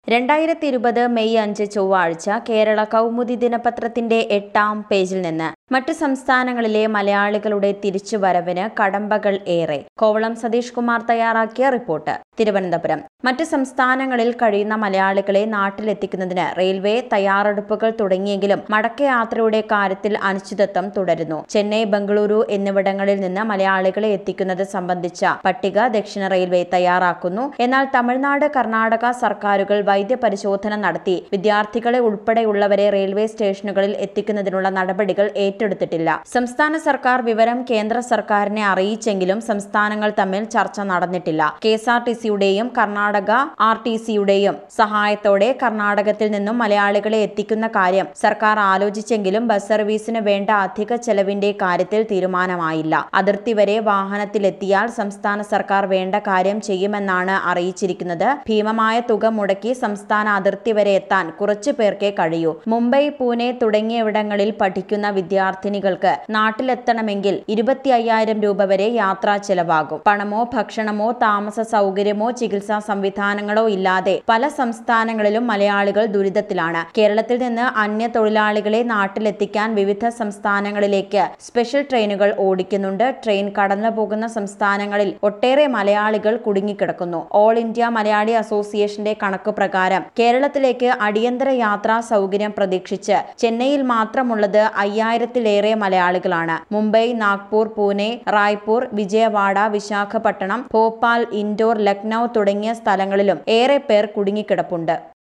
രണ്ടായിരത്തി ഇരുപത് മെയ് അഞ്ച് ചൊവ്വാഴ്ച കേരള കൗമുദി ദിനപത്രത്തിന്റെ എട്ടാം പേജിൽ നിന്ന് മറ്റ് സംസ്ഥാനങ്ങളിലെ മലയാളികളുടെ തിരിച്ചുവരവിന് കടമ്പകൾ ഏറെ കോവളം സതീഷ് കുമാർ തയ്യാറാക്കിയ റിപ്പോർട്ട് തിരുവനന്തപുരം മറ്റ് സംസ്ഥാനങ്ങളിൽ കഴിയുന്ന മലയാളികളെ നാട്ടിലെത്തിക്കുന്നതിന് റെയിൽവേ തയ്യാറെടുപ്പുകൾ തുടങ്ങിയെങ്കിലും മടക്കയാത്രയുടെ കാര്യത്തിൽ അനിശ്ചിതത്വം തുടരുന്നു ചെന്നൈ ബംഗളൂരു എന്നിവിടങ്ങളിൽ നിന്ന് മലയാളികളെ എത്തിക്കുന്നത് സംബന്ധിച്ച പട്ടിക ദക്ഷിണ റെയിൽവേ തയ്യാറാക്കുന്നു എന്നാൽ തമിഴ്നാട് കർണാടക സർക്കാരുകൾ വൈദ്യപരിശോധന നടത്തി വിദ്യാർത്ഥികളെ ഉൾപ്പെടെയുള്ളവരെ റെയിൽവേ സ്റ്റേഷനുകളിൽ എത്തിക്കുന്നതിനുള്ള നടപടികൾ ഏറ്റെടുത്തിട്ടില്ല സംസ്ഥാന സർക്കാർ വിവരം കേന്ദ്ര സർക്കാരിനെ അറിയിച്ചെങ്കിലും സംസ്ഥാനങ്ങൾ തമ്മിൽ ചർച്ച നടന്നിട്ടില്ല കെ എസ് ആർ ടി സിയുടെയും കർണാടക ആർ ടി സിയുടെയും സഹായത്തോടെ കർണാടകത്തിൽ നിന്നും മലയാളികളെ എത്തിക്കുന്ന കാര്യം സർക്കാർ ആലോചിച്ചെങ്കിലും ബസ് സർവീസിന് വേണ്ട അധിക ചെലവിന്റെ കാര്യത്തിൽ തീരുമാനമായില്ല അതിർത്തി വരെ വാഹനത്തിലെത്തിയാൽ സംസ്ഥാന സർക്കാർ വേണ്ട കാര്യം ചെയ്യുമെന്നാണ് അറിയിച്ചിരിക്കുന്നത് ഭീമമായ തുക മുടക്കി സംസ്ഥാന അതിർത്തി വരെ എത്താൻ കുറച്ചു പേർക്കേ കഴിയൂ മുംബൈ പൂനെ തുടങ്ങിയവിടങ്ങളിൽ പഠിക്കുന്ന വിദ്യാർത്ഥിനികൾക്ക് നാട്ടിലെത്തണമെങ്കിൽ ഇരുപത്തി അയ്യായിരം രൂപ വരെ യാത്രാ ചെലവാകും പണമോ ഭക്ഷണമോ താമസ സൗകര്യമോ ചികിത്സാ സംവിധാനങ്ങളോ ഇല്ലാതെ പല സംസ്ഥാനങ്ങളിലും മലയാളികൾ ദുരിതത്തിലാണ് കേരളത്തിൽ നിന്ന് അന്യ തൊഴിലാളികളെ നാട്ടിലെത്തിക്കാൻ വിവിധ സംസ്ഥാനങ്ങളിലേക്ക് സ്പെഷ്യൽ ട്രെയിനുകൾ ഓടിക്കുന്നുണ്ട് ട്രെയിൻ കടന്നു പോകുന്ന സംസ്ഥാനങ്ങളിൽ ഒട്ടേറെ മലയാളികൾ കുടുങ്ങിക്കിടക്കുന്നു ഓൾ ഇന്ത്യ മലയാളി അസോസിയേഷന്റെ കണക്കു പ്രകാരം കേരളത്തിലേക്ക് അടിയന്തര യാത്രാ സൗകര്യം പ്രതീക്ഷിച്ച് ചെന്നൈയിൽ മാത്രമുള്ളത് അയ്യായിരത്തിലേറെ മലയാളികളാണ് മുംബൈ നാഗ്പൂർ പൂനെ റായ്പൂർ വിജയവാഡ വിശാഖപട്ടണം ഭോപ്പാൽ ഇൻഡോർ ലക്നൌ തുടങ്ങിയ സ്ഥലങ്ങളിലും ഏറെ പേർ കുടുങ്ങിക്കിടപ്പുണ്ട്